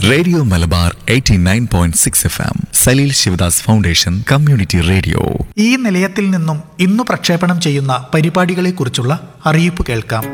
radio Malabar 89.6 F M Saleel Sivadas foundation community radio ഈ നിലയത്തിൽ നിന്നും ഇന്നു പ്രക്ഷേപണം ചെയ്യുന്ന പരിപാടികളെക്കുറിച്ചുള്ള അറിയിപ്പ് കേൾക്കാം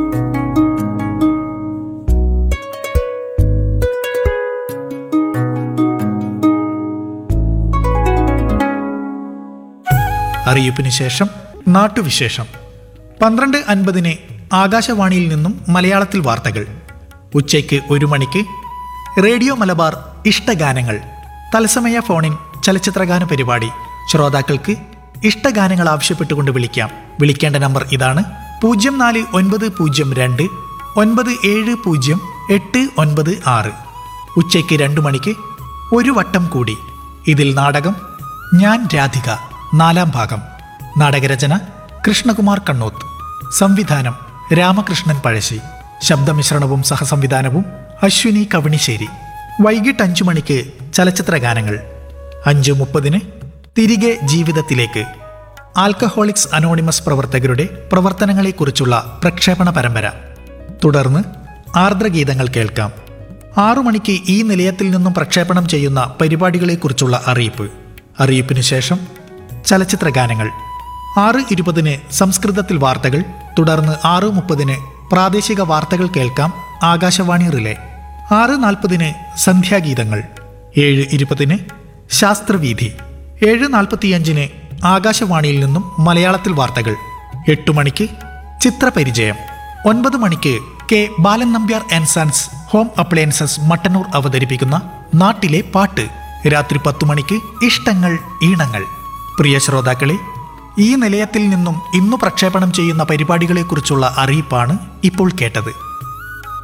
അറിയിപ്പിന് ശേഷം നാട്ടുവിശേഷം പന്ത്രണ്ട് അൻപതിന് ആകാശവാണിയിൽ നിന്നും മലയാളത്തിൽ വാർത്തകൾ ഉച്ചയ്ക്ക് ഒരു മണിക്ക് റേഡിയോ മലബാർ ഇഷ്ടഗാനങ്ങൾ തത്സമയ ഫോണിൻ ചലച്ചിത്രഗാന പരിപാടി ശ്രോതാക്കൾക്ക് ഇഷ്ടഗാനങ്ങൾ ആവശ്യപ്പെട്ടുകൊണ്ട് വിളിക്കാം വിളിക്കേണ്ട നമ്പർ ഇതാണ് പൂജ്യം നാല് ഒൻപത് പൂജ്യം രണ്ട് ഒൻപത് ഏഴ് പൂജ്യം എട്ട് ഒൻപത് ആറ് ഉച്ചയ്ക്ക് രണ്ടു മണിക്ക് ഒരു വട്ടം കൂടി ഇതിൽ നാടകം ഞാൻ രാധിക നാലാം ഭാഗം നാടകരചന കൃഷ്ണകുമാർ കണ്ണോത്ത് സംവിധാനം രാമകൃഷ്ണൻ പഴശ്ശി ശബ്ദമിശ്രണവും സഹസംവിധാനവും അശ്വിനി കവണിശ്ശേരി വൈകിട്ട് അഞ്ചു മണിക്ക് ചലച്ചിത്ര ഗാനങ്ങൾ അഞ്ചു മുപ്പതിന് തിരികെ ജീവിതത്തിലേക്ക് ആൽക്കഹോളിക്സ് അനോണിമസ് പ്രവർത്തകരുടെ പ്രവർത്തനങ്ങളെക്കുറിച്ചുള്ള പ്രക്ഷേപണ പരമ്പര തുടർന്ന് ആർദ്രഗീതങ്ങൾ കേൾക്കാം ആറു മണിക്ക് ഈ നിലയത്തിൽ നിന്നും പ്രക്ഷേപണം ചെയ്യുന്ന പരിപാടികളെക്കുറിച്ചുള്ള അറിയിപ്പ് അറിയിപ്പിനു ശേഷം ചലച്ചിത്ര ഗാനങ്ങൾ ആറ് ഇരുപതിന് സംസ്കൃതത്തിൽ വാർത്തകൾ തുടർന്ന് ആറ് മുപ്പതിന് പ്രാദേശിക വാർത്തകൾ കേൾക്കാം ആകാശവാണി റിലേ ആറ് നാൽപ്പതിന് സന്ധ്യാഗീതങ്ങൾ ഏഴ് ഇരുപതിന് ശാസ്ത്രവീഥി ഏഴ് നാൽപ്പത്തിയഞ്ചിന് ആകാശവാണിയിൽ നിന്നും മലയാളത്തിൽ വാർത്തകൾ എട്ടു മണിക്ക് ചിത്രപരിചയം ഒൻപത് മണിക്ക് K Balan Nambiar and sons home appliances Mattannur അവതരിപ്പിക്കുന്ന നാട്ടിലെ പാട്ട് രാത്രി പത്തു മണിക്ക് ഇഷ്ടങ്ങൾ ഈണങ്ങൾ പ്രിയ ശ്രോതാക്കളെ ഈ നിലയത്തിൽ നിന്നും ഇന്നു പ്രക്ഷേപണം ചെയ്യുന്ന പരിപാടികളെക്കുറിച്ചുള്ള അറിയിപ്പാണ് ഇപ്പോൾ കേട്ടത്